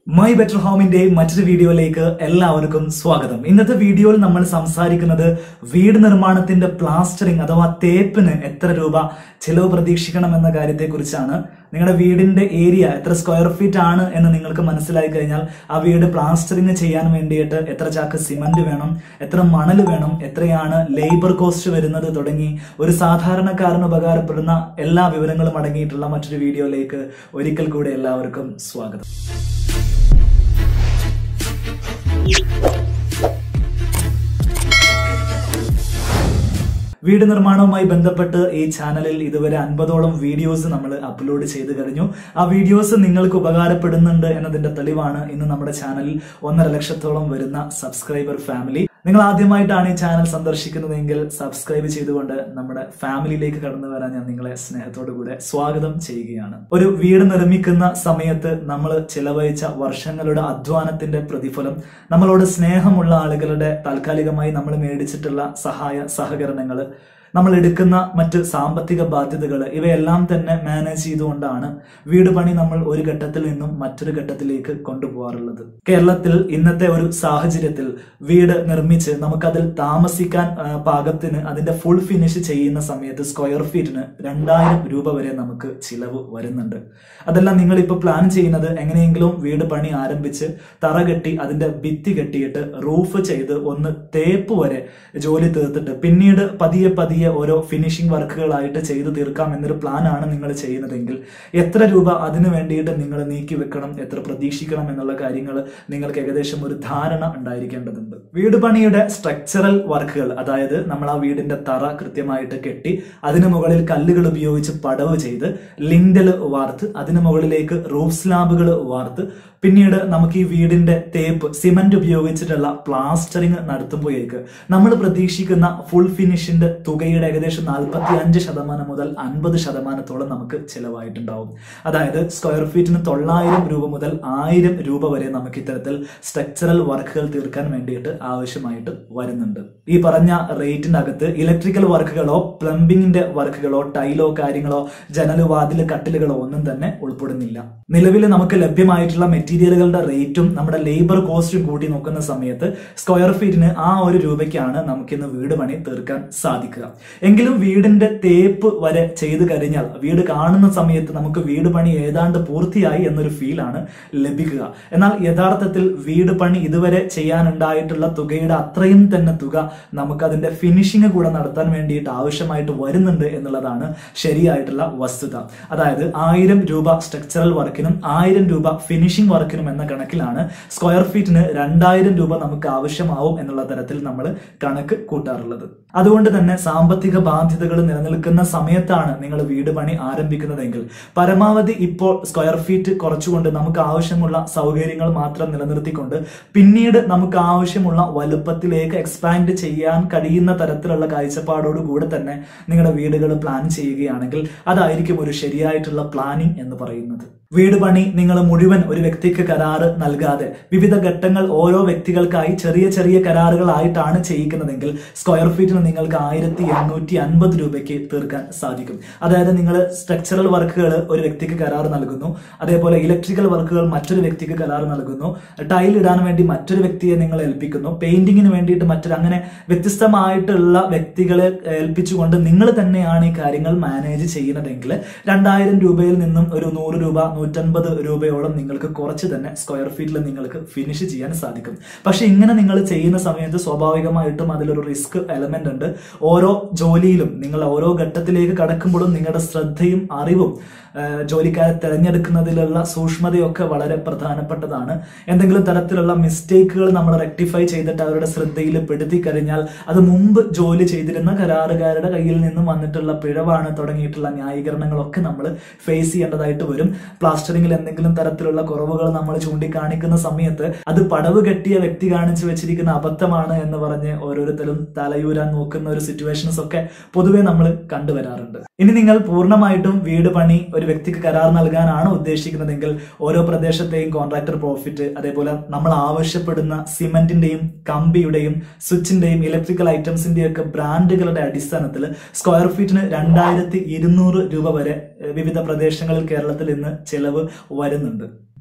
my better ഹോമിന്റെ മറ്റൊരു വീഡിയോയിലേക്ക് എല്ലാവർക്കും സ്വാഗതം ഇന്നത്തെ വീഡിയോയിൽ നമ്മൾ സംസാരിക്കുന്നത് വീട് നിർമ്മാണത്തിന്റെ പ്ലാസ്റ്ററിംഗ് അഥവാ തേപ്പിന് എത്ര രൂപ ചിലവ് പ്രതീക്ഷിക്കണം എന്ന കാര്യത്തെക്കുറിച്ചാണ് നിങ്ങളുടെ വീടിന്റെ ഏരിയ എത്ര സ്ക്വയർ ഫീറ്റ് ആണ് എന്ന് നിങ്ങൾക്ക് മനസ്സിലായി കഴിഞ്ഞാൽ ആ വീട് പ്ലാസ്റ്ററിംഗ് ചെയ്യാൻ വേണ്ടിയിട്ട് എത്ര ചാക്ക് സിമന്റ് വേണം എത്ര മണൽ വേണം എത്രയാണ് ലേബർ കോസ്റ്റ് വരുന്നത് തുടങ്ങി ഒരു സാധാരണക്കാരന് ഉപകാരപ്പെടുന്ന എല്ലാ വിവരങ്ങളും അടങ്ങിയിട്ടുള്ള മറ്റൊരു വീഡിയോയിലേക്ക് ഒരിക്കൽ കൂടി എല്ലാവർക്കും സ്വാഗതം വീട് നിർമ്മാണവുമായി ബന്ധപ്പെട്ട് ഈ ചാനലിൽ ഇതുവരെ അൻപതോളം വീഡിയോസ് നമ്മൾ അപ്ലോഡ് ചെയ്ത് കഴിഞ്ഞു ആ വീഡിയോസ് നിങ്ങൾക്ക് ഉപകാരപ്പെടുന്നുണ്ട് എന്നതിന്റെ തെളിവാണ് ഇന്ന് നമ്മുടെ ചാനലിൽ ഒന്നര ലക്ഷത്തോളം വരുന്ന സബ്സ്ക്രൈബർ ഫാമിലി നിങ്ങൾ ആദ്യമായിട്ടാണ് ഈ ചാനൽ സന്ദർശിക്കുന്നതെങ്കിൽ സബ്സ്ക്രൈബ് ചെയ്തുകൊണ്ട് നമ്മുടെ ഫാമിലിയിലേക്ക് കടന്നു വരാൻ ഞാൻ നിങ്ങളെ സ്നേഹത്തോടു കൂടെ സ്വാഗതം ചെയ്യുകയാണ് ഒരു വീട് നിർമ്മിക്കുന്ന സമയത്ത് നമ്മൾ ചിലവഴിച്ച വർഷങ്ങളുടെ അധ്വാനത്തിന്റെ പ്രതിഫലം നമ്മളോട് സ്നേഹമുള്ള ആളുകളുടെ താൽക്കാലികമായി നമ്മൾ മേടിച്ചിട്ടുള്ള സഹായ സഹകരണങ്ങൾ നമ്മൾ എടുക്കുന്ന മറ്റ് സാമ്പത്തിക ബാധ്യതകൾ ഇവയെല്ലാം തന്നെ മാനേജ് ചെയ്തുകൊണ്ടാണ് വീട് പണി നമ്മൾ ഒരു ഘട്ടത്തിൽ നിന്നും മറ്റൊരു ഘട്ടത്തിലേക്ക് കൊണ്ടുപോകാറുള്ളത് കേരളത്തിൽ ഇന്നത്തെ ഒരു സാഹചര്യത്തിൽ വീട് നിർമ്മിച്ച് നമുക്കതിൽ താമസിക്കാൻ ആ, പാകത്തിന് അതിന്റെ ഫുൾ ഫിനിഷ് ചെയ്യുന്ന സമയത്ത് സ്ക്വയർ ഫീറ്റിന് രണ്ടായിരം രൂപ വരെ നമുക്ക് ചിലവ് വരുന്നുണ്ട് അതെല്ലാം നിങ്ങൾ ഇപ്പോൾ പ്ലാൻ ചെയ്യുന്നത് എങ്ങനെയെങ്കിലും വീട് പണി ആരംഭിച്ച് തറ കെട്ടി അതിന്റെ ഭിത്തി കെട്ടിയിട്ട് റൂഫ് ചെയ്ത് ഒന്ന് തേപ്പ് വരെ ജോലി തീർത്തിട്ട് പിന്നീട് പതിയെ പതിയെ ഓരോ ഫിനിഷിംഗ് വർക്കുകളായിട്ട് ചെയ്തു തീർക്കാം എന്നൊരു പ്ലാനാണ് നിങ്ങൾ ചെയ്യുന്നതെങ്കിൽ എത്ര രൂപ അതിനു വേണ്ടിയിട്ട് നിങ്ങൾ നീക്കി വെക്കണം എത്ര പ്രതീക്ഷിക്കണം എന്നുള്ള കാര്യങ്ങൾ നിങ്ങൾക്ക് ഏകദേശം ഒരു ധാരണ ഉണ്ടായിരിക്കേണ്ടതുണ്ട് വീട് പണിയുടെ സ്ട്രക്ചറൽ വർക്കുകൾ അതായത് നമ്മൾ ആ വീടിന്റെ തറ കൃത്യമായിട്ട് കെട്ടി അതിന് മുകളിൽ കല്ലുകൾ ഉപയോഗിച്ച് പടവ് ചെയ്ത് ലിൻഡൽ വാർത്ത് അതിന് മുകളിലേക്ക് റൂഫ് സ്ലാബുകൾ വാർത്ത് പിന്നീട് നമുക്ക് ഈ വീടിന്റെ തേപ്പ് സിമന്റ് ഉപയോഗിച്ചിട്ടുള്ള പ്ലാസ്റ്ററിങ് നടത്തുമ്പോഴേക്ക് നമ്മൾ പ്രതീക്ഷിക്കുന്ന ഫുൾ ഫിനിഷിന്റെ തുകയുടെ ഏകദേശം നാൽപ്പത്തി അഞ്ച് ശതമാനം മുതൽ അൻപത് ശതമാനത്തോളം നമുക്ക് ചിലവായിട്ടുണ്ടാവും അതായത് സ്ക്വയർ ഫീറ്റിന് തൊള്ളായിരം രൂപ മുതൽ ആയിരം രൂപ വരെ നമുക്ക് ഇത്തരത്തിൽ സ്ട്രക്ചറൽ വർക്കുകൾ തീർക്കാൻ വേണ്ടിയിട്ട് ആവശ്യമായിട്ട് വരുന്നുണ്ട് ഈ പറഞ്ഞ റേറ്റിനകത്ത് ഇലക്ട്രിക്കൽ വർക്കുകളോ പ്ലംബിങ്ങിന്റെ വർക്കുകളോ ടൈലോ കാര്യങ്ങളോ ജനല് വാതില് കട്ടിലുകളോ ഒന്നും തന്നെ ഉൾപ്പെടുന്നില്ല നിലവിൽ നമുക്ക് ലഭ്യമായിട്ടുള്ള മെറ്റീരിയലുകളുടെ റേറ്റും നമ്മുടെ ലേബർ കോസ്റ്റും കൂട്ടി നോക്കുന്ന സമയത്ത് സ്ക്വയർ ഫീറ്റിന് ആ ഒരു രൂപയ്ക്കാണ് നമുക്കിന്ന് വീട് പണി തീർക്കാൻ സാധിക്കുക എങ്കിലും വീടിന്റെ തേപ്പ് വരെ ചെയ്തു കഴിഞ്ഞാൽ വീട് കാണുന്ന സമയത്ത് നമുക്ക് വീട് പണി ഏതാണ്ട് പൂർത്തിയായി എന്നൊരു ഫീലാണ് ലഭിക്കുക എന്നാൽ യഥാർത്ഥത്തിൽ വീട് പണി ഇതുവരെ ചെയ്യാനുണ്ടായിട്ടുള്ള തുകയുടെ അത്രയും തന്നെ തുക നമുക്ക് അതിന്റെ ഫിനിഷിംഗ് കൂടെ നടത്താൻ വേണ്ടിയിട്ട് ആവശ്യമായിട്ട് വരുന്നുണ്ട് എന്നുള്ളതാണ് ശരിയായിട്ടുള്ള വസ്തുത അതായത് ആയിരം രൂപ സ്ട്രക്ചറൽ വർക്കിനും ആയിരം രൂപ ഫിനിഷിംഗ് വർക്കിനും എന്ന കണക്കിലാണ് സ്ക്വയർ ഫീറ്റിന് രണ്ടായിരം രൂപ നമുക്ക് ആവശ്യമാവും എന്നുള്ള തരത്തിൽ നമ്മൾ കണക്ക് കൂട്ടാറുള്ളത് അതുകൊണ്ട് തന്നെ സാമ്പത്തിക ബാധ്യതകൾ നിലനിൽക്കുന്ന സമയത്താണ് നിങ്ങൾ വീട് പണി ആരംഭിക്കുന്നതെങ്കിൽ പരമാവധി ഇപ്പോൾ സ്ക്വയർ ഫീറ്റ് കുറച്ചുകൊണ്ട് നമുക്ക് ആവശ്യമുള്ള സൗകര്യങ്ങൾ മാത്രം നിലനിർത്തിക്കൊണ്ട് പിന്നീട് നമുക്ക് ആവശ്യമുള്ള വലുപ്പത്തിലേക്ക് എക്സ്പാൻഡ് ചെയ്യാൻ കഴിയുന്ന തരത്തിലുള്ള കാഴ്ചപ്പാടോട് കൂടെ തന്നെ നിങ്ങളുടെ വീടുകൾ പ്ലാൻ ചെയ്യുകയാണെങ്കിൽ അതായിരിക്കും ഒരു ശരിയായിട്ടുള്ള പ്ലാനിംഗ് എന്ന് പറയുന്നത് വീട് പണി നിങ്ങൾ മുഴുവൻ ഒരു വ്യക്തിക്ക് കരാറ് നൽകാതെ വിവിധ ഘട്ടങ്ങൾ ഓരോ വ്യക്തികൾക്കായി ചെറിയ ചെറിയ കരാറുകളായിട്ടാണ് ചെയ്യിക്കുന്നതെങ്കിൽ സ്ക്വയർ ഫീറ്റിന് നിങ്ങൾക്ക് ആയിരത്തി എണ്ണൂറ്റി അൻപത് രൂപയ്ക്ക് തീർക്കാൻ സാധിക്കും അതായത് നിങ്ങൾ സ്ട്രക്ചറൽ വർക്കുകൾ ഒരു വ്യക്തിക്ക് കരാർ നൽകുന്നു അതേപോലെ ഇലക്ട്രിക്കൽ വർക്കുകൾ മറ്റൊരു വ്യക്തിക്ക് കരാർ നൽകുന്നു ടൈൽ ഇടാൻ വേണ്ടി മറ്റൊരു വ്യക്തിയെ നിങ്ങൾ ഏൽപ്പിക്കുന്നു പെയിന്റിങ്ങിന് വേണ്ടിയിട്ട് മറ്റൊരു അങ്ങനെ വ്യത്യസ്തമായിട്ടുള്ള വ്യക്തികളെ ഏൽപ്പിച്ചുകൊണ്ട് നിങ്ങൾ തന്നെയാണ് ഈ കാര്യങ്ങൾ മാനേജ് ചെയ്യുന്നതെങ്കിൽ രണ്ടായിരം രൂപയിൽ നിന്നും ഒരു നൂറ് രൂപ നൂറ്റൻപത് രൂപയോളം നിങ്ങൾക്ക് കുറച്ച് തന്നെ സ്ക്വയർ ഫീറ്റിൽ നിങ്ങൾക്ക് ഫിനിഷ് ചെയ്യാൻ സാധിക്കും പക്ഷെ ഇങ്ങനെ നിങ്ങൾ ചെയ്യുന്ന സമയത്ത് സ്വാഭാവികമായിട്ടും അതിലൊരു റിസ്ക് എലമെന്റ് ഉണ്ട് ഓരോ ജോലിയിലും നിങ്ങൾ ഓരോ ഘട്ടത്തിലേക്ക് കടക്കുമ്പോഴും നിങ്ങളുടെ ശ്രദ്ധയും അറിവും ആ, ജോലിക്കാരെ തിരഞ്ഞെടുക്കുന്നതിലുള്ള സൂക്ഷ്മതയൊക്കെ വളരെ പ്രധാനപ്പെട്ടതാണ് എന്തെങ്കിലും തരത്തിലുള്ള മിസ്റ്റേക്കുകൾ നമ്മൾ റെക്ടിഫൈ ചെയ്തിട്ട് അവരുടെ ശ്രദ്ധയിൽ പെടുത്തി കഴിഞ്ഞാൽ അത് മുമ്പ് ജോലി ചെയ്തിരുന്ന കരാറുകാരുടെ കയ്യിൽ നിന്നും വന്നിട്ടുള്ള പിഴവാണ് തുടങ്ങിയിട്ടുള്ള ന്യായീകരണങ്ങളൊക്കെ നമ്മൾ ഫേസ് ചെയ്യേണ്ടതായിട്ട് വരും പ്ലാസ്റ്ററിംഗിൽ എന്തെങ്കിലും തരത്തിലുള്ള കുറവുകൾ നമ്മൾ ചൂണ്ടിക്കാണിക്കുന്ന സമയത്ത് അത് പടവ് കെട്ടിയ വ്യക്തി കാണിച്ചു വെച്ചിരിക്കുന്ന അബദ്ധമാണ് എന്ന് പറഞ്ഞ് ഓരോരുത്തരും തലയൂരാൻ നോക്കുന്ന ഒരു സിറ്റുവേഷൻസ് ഒക്കെ പൊതുവെ നമ്മൾ കണ്ടുവരാറുണ്ട് ഇനി നിങ്ങൾ പൂർണ്ണമായിട്ടും വീട് പണി ഒരു വ്യക്തിക്ക് കരാർ നൽകാനാണ് ഉദ്ദേശിക്കുന്നതെങ്കിൽ ഓരോ പ്രദേശത്തെയും കോൺട്രാക്ടർ പ്രോഫിറ്റ് അതേപോലെ നമ്മൾ ആവശ്യപ്പെടുന്ന സിമന്റിന്റെയും കമ്പിയുടെയും സ്വിച്ചിന്റെയും ഇലക്ട്രിക്കൽ ഐറ്റംസിന്റെയും ഒക്കെ ബ്രാൻഡുകളുടെ അടിസ്ഥാനത്തിൽ സ്ക്വയർ ഫീറ്റിന് രണ്ടായിരത്തി ഇരുന്നൂറ് രൂപ വരെ ഏഹ്, വിവിധ പ്രദേശങ്ങളിൽ കേരളത്തിൽ ഇന്ന് ചെലവ് വരുന്നുണ്ട്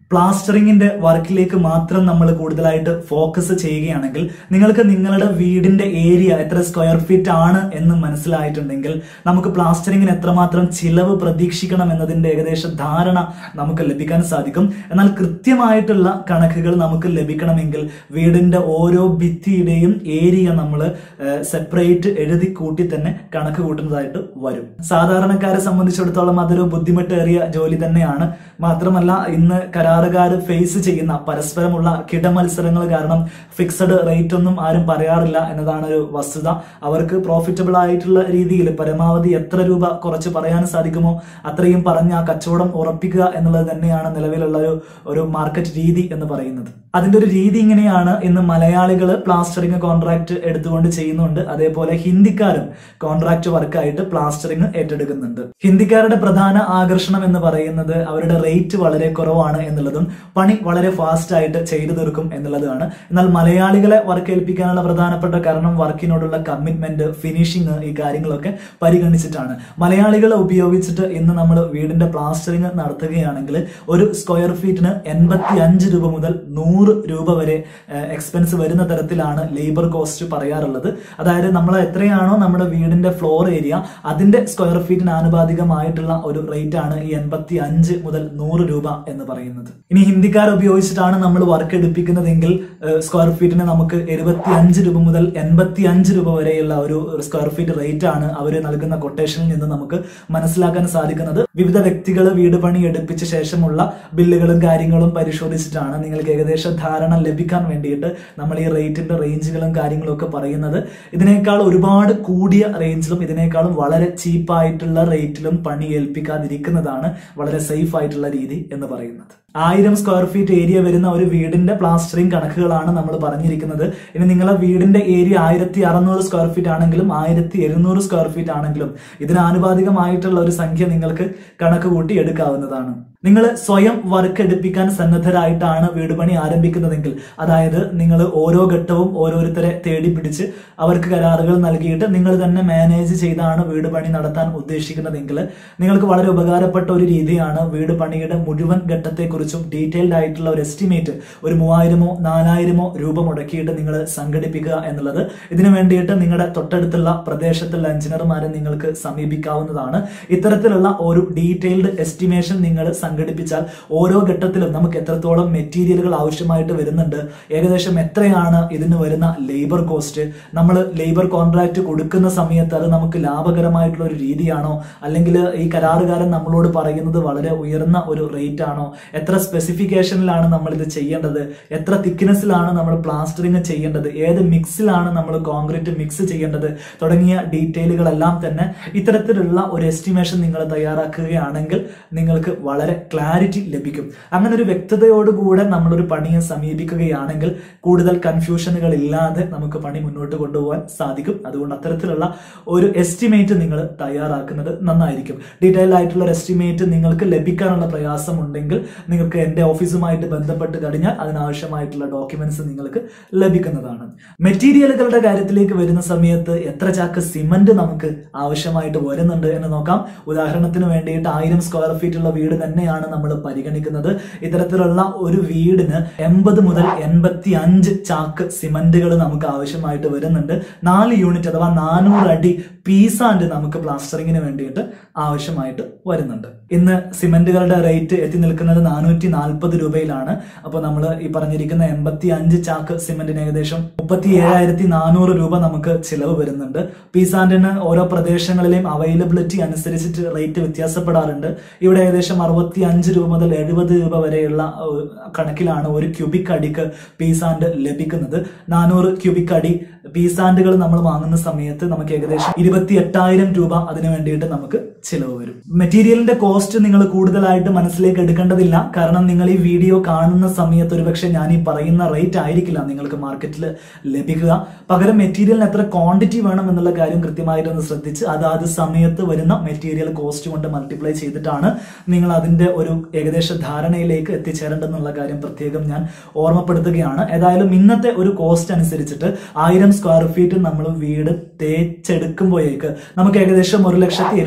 പ്ലാസ്റ്ററിങ്ങിന്റെ വർക്കിലേക്ക് മാത്രം നമ്മൾ കൂടുതലായിട്ട് ഫോക്കസ് ചെയ്യുകയാണെങ്കിൽ നിങ്ങൾക്ക് നിങ്ങളുടെ വീടിന്റെ ഏരിയ എത്ര സ്ക്വയർ ഫീറ്റ് ആണ് എന്ന് മനസ്സിലായിട്ടുണ്ടെങ്കിൽ നമുക്ക് പ്ലാസ്റ്ററിങ്ങിന് എത്രമാത്രം ചിലവ് പ്രതീക്ഷിക്കണം എന്നതിന്റെ ഏകദേശ ധാരണ നമുക്ക് ലഭിക്കാൻ സാധിക്കും എന്നാൽ കൃത്യമായിട്ടുള്ള കണക്കുകൾ നമുക്ക് ലഭിക്കണമെങ്കിൽ വീടിന്റെ ഓരോ ഭിത്തിയുടെയും ഏരിയ നമ്മൾ സെപ്പറേറ്റ് എഴുതി കൂട്ടി തന്നെ കണക്ക് കൂട്ടുന്നതായിട്ട് വരും സാധാരണക്കാരെ സംബന്ധിച്ചിടത്തോളം അതൊരു ബുദ്ധിമുട്ടേറിയ ജോലി തന്നെയാണ് മാത്രമല്ല ഇന്ന് കരാറുകാർ ഫേസ് ചെയ്യുന്ന പരസ്പരമുള്ള കിടമത്സരങ്ങൾ കാരണം ഫിക്സഡ് റേറ്റ് ഒന്നും ആരും പറയാറില്ല എന്നതാണ് ഒരു വസ്തുത അവർക്ക് പ്രോഫിറ്റബിൾ ആയിട്ടുള്ള രീതിയിൽ പരമാവധി എത്ര രൂപ കുറച്ച് പറയാൻ സാധിക്കുമോ അത്രയും പറഞ്ഞ് ആ കച്ചവടം ഉറപ്പിക്കുക എന്നുള്ളത് തന്നെയാണ് നിലവിലുള്ള ഒരു ഒരു മാർക്കറ്റ് രീതി എന്ന് പറയുന്നത് അതിന്റെ ഒരു രീതി ഇങ്ങനെയാണ് ഇന്ന് മലയാളികൾ പ്ലാസ്റ്ററിംഗ് കോൺട്രാക്ട് എടുത്തുകൊണ്ട് ചെയ്യുന്നുണ്ട് അതേപോലെ ഹിന്ദിക്കാരും കോൺട്രാക്ട് വർക്കായിട്ട് പ്ലാസ്റ്ററിംഗ് ഏറ്റെടുക്കുന്നുണ്ട് ഹിന്ദിക്കാരുടെ പ്രധാന ആകർഷണം എന്ന് പറയുന്നത് അവരുടെ റേറ്റ് വളരെ കുറവാണ് എന്നുള്ളതും പണി വളരെ ഫാസ്റ്റ് ആയിട്ട് ചെയ്തു തീർക്കും എന്നുള്ളതാണ് എന്നാൽ മലയാളികളെ വർക്ക് ഏൽപ്പിക്കാനുള്ള പ്രധാനപ്പെട്ട കാരണം വർക്കിനോടുള്ള കമ്മിറ്റ്മെന്റ് ഫിനിഷിങ് ഈ കാര്യങ്ങളൊക്കെ പരിഗണിച്ചിട്ടാണ് മലയാളികളെ ഉപയോഗിച്ചിട്ട് ഇന്ന് നമ്മൾ വീടിന്റെ പ്ലാസ്റ്ററിംഗ് നടത്തുകയാണെങ്കിൽ ഒരു സ്ക്വയർ ഫീറ്റിന് എൺപത്തി അഞ്ച് രൂപ മുതൽ നൂറ് രൂപ വരെ എക്സ്പെൻസ് വരുന്ന തരത്തിലാണ് ലേബർ കോസ്റ്റ് പറയാറുള്ളത് അതായത് നമ്മൾ എത്രയാണോ നമ്മുടെ വീടിന്റെ ഫ്ലോർ ഏരിയ അതിന്റെ സ്ക്വയർ ഫീറ്റിന് ആനുപാതികമായിട്ടുള്ള ഒരു റേറ്റ് ആണ് ഈ എൺപത്തി അഞ്ച് മുതൽ നൂറ് രൂപ എന്ന് പറയുന്നത് ഇനി ഹിന്ദിക്കാർ ഉപയോഗിച്ചിട്ടാണ് നമ്മൾ വർക്ക് എടുപ്പിക്കുന്നതെങ്കിൽ സ്ക്വയർ ഫീറ്റിന് നമുക്ക് എഴുപത്തി അഞ്ച് രൂപ മുതൽ എൺപത്തി അഞ്ച് രൂപ വരെയുള്ള ഒരു സ്ക്വയർ ഫീറ്റ് റേറ്റ് ആണ് അവർ നൽകുന്ന കൊട്ടേഷനിൽ നിന്ന് നമുക്ക് മനസ്സിലാക്കാൻ സാധിക്കുന്നത് വിവിധ വ്യക്തികൾ വീട് പണി എടുപ്പിച്ച ശേഷമുള്ള ബില്ലുകളും കാര്യങ്ങളും പരിശോധിച്ചിട്ടാണ് നിങ്ങൾക്ക് ഏകദേശ ധാരണ ലഭിക്കാൻ വേണ്ടിയിട്ട് നമ്മൾ ഈ റേറ്റിന്റെ റേഞ്ചുകളും കാര്യങ്ങളും ഒക്കെ പറയുന്നത് ഇതിനേക്കാൾ ഒരുപാട് കൂടിയ റേഞ്ചിലും ഇതിനേക്കാളും വളരെ ചീപ്പായിട്ടുള്ള റേറ്റിലും പണി ഏൽപ്പിക്കാതിരിക്കുന്നതാണ് വളരെ സേഫ് ആയിട്ടുള്ള രീതി എന്ന് പറയുന്നത് ആയിരം സ്ക്വയർ ഫീറ്റ് ഏരിയ വരുന്ന ഒരു വീടിന്റെ പ്ലാസ്റ്ററിംഗ് കണക്കുകളാണ് നമ്മൾ പറഞ്ഞിരിക്കുന്നത് ഇനി നിങ്ങളെ വീടിന്റെ ഏരിയ ആയിരത്തി അറുന്നൂറ് സ്ക്വയർ ഫീറ്റ് ആണെങ്കിലും ആയിരത്തി എഴുന്നൂറ് സ്ക്വയർ ഫീറ്റ് ആണെങ്കിലും ഇതിന് ആനുപാതികമായിട്ടുള്ള ഒരു സംഖ്യ നിങ്ങൾക്ക് കണക്ക് കൂട്ടി എടുക്കാവുന്നതാണ് നിങ്ങൾ സ്വയം വർക്ക് എടുപ്പിക്കാൻ സന്നദ്ധരായിട്ടാണ് വീട് പണി ആരംഭിക്കുന്നതെങ്കിൽ അതായത് നിങ്ങൾ ഓരോ ഘട്ടവും ഓരോരുത്തരെ തേടി പിടിച്ച് അവർക്ക് കരാറുകൾ നൽകിയിട്ട് നിങ്ങൾ തന്നെ മാനേജ് ചെയ്താണ് വീട് പണി നടത്താൻ ഉദ്ദേശിക്കുന്നതെങ്കിൽ നിങ്ങൾക്ക് വളരെ ഉപകാരപ്പെട്ട ഒരു രീതിയാണ് വീട് പണിയുടെ മുഴുവൻ ഘട്ടത്തെക്കുറിച്ചും ഡീറ്റെയിൽഡ് ആയിട്ടുള്ള ഒരു എസ്റ്റിമേറ്റ് ഒരു മൂവായിരമോ നാലായിരമോ രൂപ മുടക്കിയിട്ട് നിങ്ങൾ സംഘടിപ്പിക്കുക എന്നുള്ളത് ഇതിനു വേണ്ടിയിട്ട് നിങ്ങളുടെ തൊട്ടടുത്തുള്ള പ്രദേശത്തുള്ള എഞ്ചിനീയർമാരെ നിങ്ങൾക്ക് സമീപിക്കാവുന്നതാണ് ഇത്തരത്തിലുള്ള ഒരു ഡീറ്റെയിൽഡ് എസ്റ്റിമേഷൻ നിങ്ങൾ സംഘടിപ്പിച്ചാൽ ഓരോ ഘട്ടത്തിലും നമുക്ക് എത്രത്തോളം മെറ്റീരിയലുകൾ ആവശ്യമായിട്ട് വരുന്നുണ്ട് ഏകദേശം എത്രയാണ് ഇതിന് വരുന്ന ലേബർ കോസ്റ്റ് നമ്മൾ ലേബർ കോൺട്രാക്ട് കൊടുക്കുന്ന സമയത്ത് അത് നമുക്ക് ലാഭകരമായിട്ടുള്ള ഒരു രീതിയാണോ അല്ലെങ്കിൽ ഈ കരാറുകാരൻ നമ്മളോട് പറയുന്നത് വളരെ ഉയർന്ന ഒരു റേറ്റ് ആണോ എത്ര സ്പെസിഫിക്കേഷനിലാണ് നമ്മൾ ഇത് ചെയ്യേണ്ടത് എത്ര തിക്നെസ്സിലാണ് നമ്മൾ പ്ലാസ്റ്ററിങ് ചെയ്യേണ്ടത് ഏത് മിക്സിലാണ് നമ്മൾ കോൺക്രീറ്റ് മിക്സ് ചെയ്യേണ്ടത് തുടങ്ങിയ ഡീറ്റെയിലുകളെല്ലാം തന്നെ ഇത്തരത്തിലുള്ള ഒരു എസ്റ്റിമേഷൻ നിങ്ങൾ തയ്യാറാക്കുകയാണെങ്കിൽ നിങ്ങൾക്ക് വളരെ ക്ലാരിറ്റി ലഭിക്കും അങ്ങനെ ഒരു വ്യക്തതയോടുകൂടെ നമ്മളൊരു പണിയെ സമീപിക്കുകയാണെങ്കിൽ കൂടുതൽ കൺഫ്യൂഷനുകൾ ഇല്ലാതെ നമുക്ക് പണി മുന്നോട്ട് കൊണ്ടുപോകാൻ സാധിക്കും അതുകൊണ്ട് അത്തരത്തിലുള്ള ഒരു എസ്റ്റിമേറ്റ് നിങ്ങൾ തയ്യാറാക്കുന്നത് നന്നായിരിക്കും ഡീറ്റെയിൽ ആയിട്ടുള്ള ഒരു എസ്റ്റിമേറ്റ് നിങ്ങൾക്ക് ലഭിക്കാനുള്ള പ്രയാസം ഉണ്ടെങ്കിൽ നിങ്ങൾക്ക് എൻ്റെ ഓഫീസുമായിട്ട് ബന്ധപ്പെട്ട് കഴിഞ്ഞാൽ അതിനാവശ്യമായിട്ടുള്ള ഡോക്യുമെന്റ്സ് നിങ്ങൾക്ക് ലഭിക്കുന്നതാണ് മെറ്റീരിയലുകളുടെ കാര്യത്തിലേക്ക് വരുന്ന സമയത്ത് എത്ര ചാക്ക് സിമന്റ് നമുക്ക് ആവശ്യമായിട്ട് വരുന്നുണ്ട് എന്ന് നോക്കാം ഉദാഹരണത്തിന് വേണ്ടിയിട്ട് ആയിരം സ്ക്വയർ ഫീറ്റ് ഉള്ള വീട് തന്നെയാണ് നമ്മൾ പരിഗണിക്കുന്നത് ഇത്തരത്തിലുള്ള ഒരു വീടിന് എൺപത് മുതൽ എൺപത്തി അഞ്ച് ചാക്ക് സിമന്റുകൾ നമുക്ക് ആവശ്യമായിട്ട് വരുന്നുണ്ട് നാല് യൂണിറ്റ് അഥവാ നാനൂറ് അടി പീസാൻഡ് നമുക്ക് പ്ലാസ്റ്ററിങ്ങിന് വേണ്ടിയിട്ട് ആവശ്യമായിട്ട് വരുന്നുണ്ട് ഇന്ന് സിമന്റുകളുടെ റേറ്റ് എത്തി നിൽക്കുന്നത് നാനൂറ്റി നാൽപ്പത് രൂപയിലാണ് അപ്പോൾ നമ്മൾ ഈ പറഞ്ഞിരിക്കുന്ന എൺപത്തി അഞ്ച് ചാക്ക് സിമന്റിന് ഏകദേശം മുപ്പത്തി ഏഴായിരത്തി നാനൂറ് രൂപ നമുക്ക് ചിലവ് വരുന്നുണ്ട് പീസാൻഡിന് ഓരോ പ്രദേശങ്ങളിലെയും അവൈലബിലിറ്റി അനുസരിച്ചിട്ട് റേറ്റ് വ്യത്യാസപ്പെടാറുണ്ട് ഇവിടെ ഏകദേശം അറുപത്തി അഞ്ച് രൂപ മുതൽ എഴുപത് രൂപ വരെയുള്ള ഏഹ്, കണക്കിലാണ് ഒരു ക്യൂബിക് അടിക്ക് പീസാൻഡ് ലഭിക്കുന്നത് നാനൂറ് ക്യൂബിക് അടി പീസാൻഡുകൾ നമ്മൾ വാങ്ങുന്ന സമയത്ത് നമുക്ക് ഏകദേശം ഇരുപത്തി എട്ടായിരം രൂപ അതിന് വേണ്ടിയിട്ട് നമുക്ക് ചിലവ് വരും മെറ്റീരിയലിന്റെ കോസ്റ്റ് നിങ്ങൾ കൂടുതലായിട്ട് മനസ്സിലേക്ക് എടുക്കേണ്ടതില്ല കാരണം നിങ്ങൾ ഈ വീഡിയോ കാണുന്ന സമയത്ത് ഒരുപക്ഷെ ഞാൻ ഈ പറയുന്ന റേറ്റ് ആയിരിക്കില്ല നിങ്ങൾക്ക് മാർക്കറ്റിൽ ലഭിക്കുക പകരം മെറ്റീരിയലിന് എത്ര ക്വാണ്ടിറ്റി വേണം എന്നുള്ള കാര്യം കൃത്യമായിട്ടൊന്ന് ശ്രദ്ധിച്ച് അതാത് സമയത്ത് വരുന്ന മെറ്റീരിയൽ കോസ്റ്റ് കൊണ്ട് മൾട്ടിപ്ലൈ ചെയ്തിട്ടാണ് നിങ്ങൾ അതിന്റെ ഒരു ഏകദേശ ധാരണയിലേക്ക് എത്തിച്ചേരേണ്ടെന്നുള്ള കാര്യം പ്രത്യേകം ഞാൻ ഓർമ്മപ്പെടുത്തുകയാണ് ഏതായാലും ഇന്നത്തെ ഒരു കോസ്റ്റ് അനുസരിച്ചിട്ട് ആയിരം സ്ക്വയർ ഫീറ്റ് നമ്മൾ വീട് തേച്ചെടുക്കുമ്പോഴേക്ക് നമുക്ക് ഏകദേശം ഒരു ലക്ഷത്തി എഴുപത്തി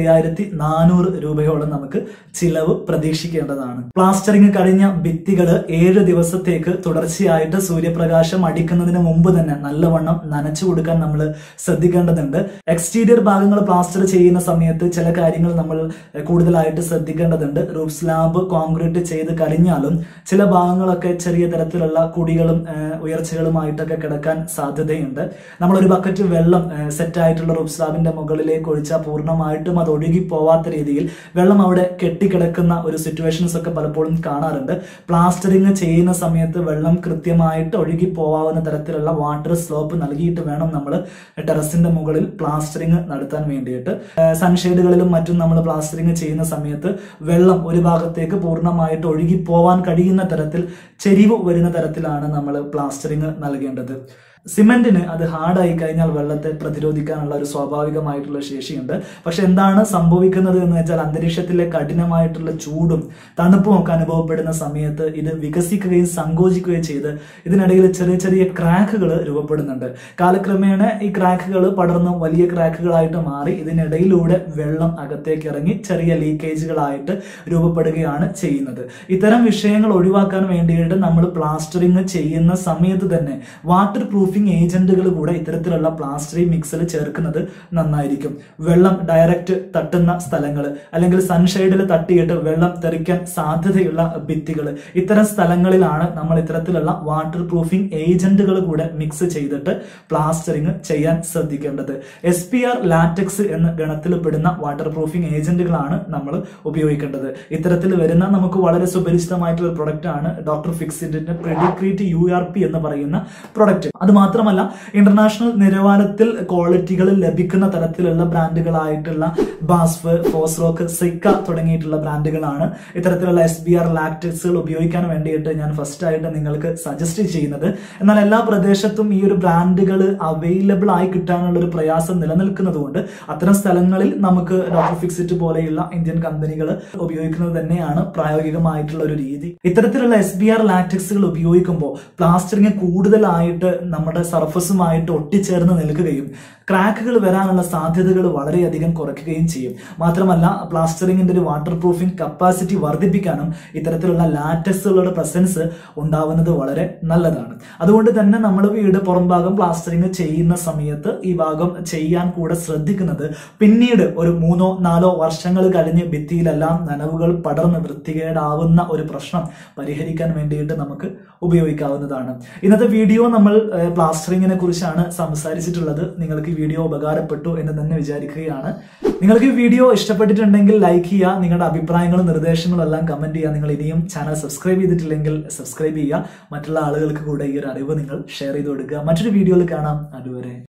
അയ്യായിരത്തി നാനൂറ് രൂപയോളം നമുക്ക് ചിലവ് പ്രതീക്ഷിക്കേണ്ടതാണ് പ്ലാസ്റ്ററിംഗ് കഴിഞ്ഞ ഭിത്തികൾ ഏഴ് ദിവസത്തേക്ക് തുടർച്ചയായിട്ട് സൂര്യപ്രകാശം അടിക്കുന്നതിന് മുമ്പ് തന്നെ നല്ലവണ്ണം നനച്ചു കൊടുക്കാൻ നമ്മൾ ശ്രദ്ധിക്കേണ്ടതുണ്ട് എക്സ്റ്റീരിയർ ഭാഗങ്ങൾ പ്ലാസ്റ്റർ ചെയ്യുന്ന സമയത്ത് ചില കാര്യങ്ങൾ നമ്മൾ കൂടുതലായിട്ട് ശ്രദ്ധിക്കേണ്ടതുണ്ട് റൂഫ് സ്ലാബ് കോൺക്രീറ്റ് ചെയ്ത് കഴിഞ്ഞാലും ചില ഭാഗങ്ങളൊക്കെ ചെറിയ തരത്തിലുള്ള കുടികളും ഏഹ്, ഉയർച്ചകളുമായിട്ടൊക്കെ കിടക്കാൻ സാധ്യതയുണ്ട് നമ്മളൊരു ബക്കറ്റ് വെള്ളം സെറ്റ് ആയിട്ടുള്ള റൂഫ് സ്ലാബിന്റെ മുകളിലേക്ക് ഒഴിച്ചാൽ പൂർണ്ണമായിട്ടും അത് ഒഴുകി പോവാത്ത രീതിയിൽ വെള്ളം അവിടെ കെട്ടിക്കിടക്കുന്ന ഒരു സിറ്റുവേഷൻസ് ഒക്കെ പലപ്പോഴും കാണാറുണ്ട് പ്ലാസ്റ്ററിങ് ചെയ്യുന്ന സമയത്ത് വെള്ളം കൃത്യമായിട്ട് ഒഴുകി പോവാവുന്ന തരത്തിലുള്ള വാട്ടർ സ്ലോപ്പ് നൽകിയിട്ട് വേണം നമ്മൾ ടെറസിന്റെ മുകളിൽ പ്ലാസ്റ്ററിങ് നടത്താൻ വേണ്ടിയിട്ട് സൺഷെയ്ഡുകളിലും മറ്റും നമ്മൾ പ്ലാസ്റ്ററിങ് ചെയ്യുന്ന സമയത്ത് വെള്ളം ഒരു ഭാഗത്തേക്ക് പൂർണ്ണമായിട്ട് ഒഴുകി പോവാൻ കഴിയുന്ന തരത്തിൽ ചെരിവ് വരുന്ന തരത്തിലാണ് നമ്മൾ പ്ലാസ്റ്ററിങ് നൽകേണ്ടത് സിമെന്റിന് അത് ഹാർഡായി കഴിഞ്ഞാൽ വെള്ളത്തെ പ്രതിരോധിക്കാനുള്ള ഒരു സ്വാഭാവികമായിട്ടുള്ള ശേഷിയുണ്ട് പക്ഷെ എന്താണ് സംഭവിക്കുന്നത് എന്ന് വെച്ചാൽ അന്തരീക്ഷത്തിലെ കഠിനമായിട്ടുള്ള ചൂടും തണുപ്പും ഒക്കെ അനുഭവപ്പെടുന്ന സമയത്ത് ഇത് വികസിക്കുകയും സങ്കോചിക്കുകയും ചെയ്ത് ഇതിനിടയിൽ ചെറിയ ചെറിയ ക്രാക്കുകൾ രൂപപ്പെടുന്നുണ്ട് കാലക്രമേണ ഈ ക്രാക്കുകൾ പടർന്ന് വലിയ ക്രാക്കുകളായിട്ട് മാറി ഇതിനിടയിലൂടെ വെള്ളം അകത്തേക്ക് ഇറങ്ങി ചെറിയ ലീക്കേജുകളായിട്ട് രൂപപ്പെടുകയാണ് ചെയ്യുന്നത് ഇത്തരം വിഷയങ്ങൾ ഒഴിവാക്കാൻ വേണ്ടിയിട്ട് നമ്മൾ പ്ലാസ്റ്ററിങ് ചെയ്യുന്ന സമയത്ത് തന്നെ വാട്ടർ പ്രൂഫിംഗ് ഏജന്റുകൾ കൂടെ ഇത്തരത്തിലുള്ള പ്ലാസ്റ്ററിംഗ് മിക്സിൽ ചേർക്കുന്നത് നന്നായിരിക്കും വെള്ളം ഡയറക്റ്റ് തട്ടുന്ന സ്ഥലങ്ങൾ അല്ലെങ്കിൽ സൺഷെയ്ഡിൽ തട്ടിയിട്ട് വെള്ളം തെറിക്കാൻ സാധ്യതയുള്ള ഭിത്തികൾ ഇത്തരം സ്ഥലങ്ങളിലാണ് നമ്മൾ ഇത്തരത്തിലുള്ള വാട്ടർ പ്രൂഫിംഗ് ഏജന്റുകൾ കൂടെ മിക്സ് ചെയ്തിട്ട് പ്ലാസ്റ്ററിംഗ് ചെയ്യാൻ ശ്രദ്ധിക്കേണ്ടത് എസ് പി ആർ ലാറ്റക്സ് എന്ന ഗണത്തിൽ പെടുന്ന വാട്ടർ പ്രൂഫിംഗ് ഏജന്റുകളാണ് നമ്മൾ ഉപയോഗിക്കേണ്ടത് ഇത്തരത്തിൽ വരുന്ന നമുക്ക് വളരെ സുപരിചിതമായിട്ടുള്ള ഒരു പ്രൊഡക്റ്റ് ആണ് ഡോക്ടർ ഫിക്സിന്റെ പ്രെഡിക്രീറ്റ് യു ആർ പി എന്ന് പറയുന്ന പ്രൊഡക്റ്റ് അത് മാത്രമല്ല ഇന്റർനാഷണൽ നിലവാരത്തിൽ ക്വാളിറ്റികൾ ലഭിക്കുന്ന തരത്തിലുള്ള ബ്രാൻഡുകളായിട്ടുള്ള ബാസ്ഫ് ഫോസ്റോക്ക് സിക്ക തുടങ്ങിയിട്ടുള്ള ബ്രാൻഡുകളാണ് ഇത്തരത്തിലുള്ള എസ് ബി ആർ ലാക്ടക്സുകൾ ഉപയോഗിക്കാൻ വേണ്ടിയിട്ട് ഞാൻ ഫസ്റ്റ് ആയിട്ട് നിങ്ങൾക്ക് സജസ്റ്റ് ചെയ്യുന്നത് എന്നാൽ എല്ലാ പ്രദേശത്തും ഈ ഒരു ബ്രാൻഡുകൾ അവൈലബിൾ ആയി കിട്ടാനുള്ള ഒരു പ്രയാസം നിലനിൽക്കുന്നത് കൊണ്ട് അത്തരം സ്ഥലങ്ങളിൽ നമുക്ക് ഡോക്ടർ ഫിക്സിറ്റ് പോലെയുള്ള ഇന്ത്യൻ കമ്പനികൾ ഉപയോഗിക്കുന്നത് തന്നെയാണ് പ്രായോഗികമായിട്ടുള്ള ഒരു രീതി ഇത്തരത്തിലുള്ള എസ് ബി ആർ ലാറ്റക്സുകൾ ഉപയോഗിക്കുമ്പോൾ പ്ലാസ്റ്ററിങ് കൂടുതലായിട്ട് നമ്മുടെ സർഫസുമായിട്ട് ഒട്ടിച്ചേർന്ന് നിൽക്കുകയും ക്രാക്കുകൾ വരാനുള്ള സാധ്യതകൾ വളരെയധികം കുറയ്ക്കുകയും ചെയ്യും മാത്രമല്ല പ്ലാസ്റ്ററിങ്ങിന്റെ ഒരു വാട്ടർ പ്രൂഫിംഗ് കപ്പാസിറ്റി വർദ്ധിപ്പിക്കാനും ഇത്തരത്തിലുള്ള ലാറ്റക്സുകളുടെ പ്രസൻസ് ഉണ്ടാവുന്നത് വളരെ നല്ലതാണ് അതുകൊണ്ട് തന്നെ നമ്മൾ വീട് പുറം ഭാഗം പ്ലാസ്റ്ററിങ് ചെയ്യുന്ന സമയത്ത് ഈ ഭാഗം ചെയ്യാൻ കൂടെ ശ്രദ്ധിക്കുന്നത് പിന്നീട് ഒരു മൂന്നോ നാലോ വർഷങ്ങൾ കഴിഞ്ഞ് ഭിത്തിയിലെല്ലാം നനവുകൾ പടർന്ന് വൃത്തികേടാവുന്ന ഒരു പ്രശ്നം പരിഹരിക്കാൻ വേണ്ടിയിട്ട് നമുക്ക് ഉപയോഗിക്കാവുന്നതാണ് ഇന്നത്തെ വീഡിയോ നമ്മൾ ഏഹ്, പ്ലാസ്റ്ററിങ്ങിനെ കുറിച്ചാണ് സംസാരിച്ചിട്ടുള്ളത് നിങ്ങൾക്ക് ഈ വീഡിയോ ഉപകാരപ്പെട്ടു എന്ന് തന്നെ വിചാരിക്കുകയാണ് നിങ്ങൾക്ക് ഈ വീഡിയോ ഇഷ്ടപ്പെട്ടിട്ടുണ്ടെങ്കിൽ ലൈക്ക് ചെയ്യുക നിങ്ങളുടെ അഭിപ്രായങ്ങളും നിർദ്ദേശങ്ങളും എല്ലാം കമന്റ് ചെയ്യുക നിങ്ങൾ ഇനിയും ചാനൽ സബ്സ്ക്രൈബ് ചെയ്തിട്ടില്ലെങ്കിൽ സബ്സ്ക്രൈബ് ചെയ്യുക മറ്റുള്ള ആളുകൾക്ക് കൂടെ ഈ ഒരു അറിവ് നിങ്ങൾ ഷെയർ ചെയ്ത് കൊടുക്കുക മറ്റൊരു വീഡിയോയിൽ കാണാം അതുവരെ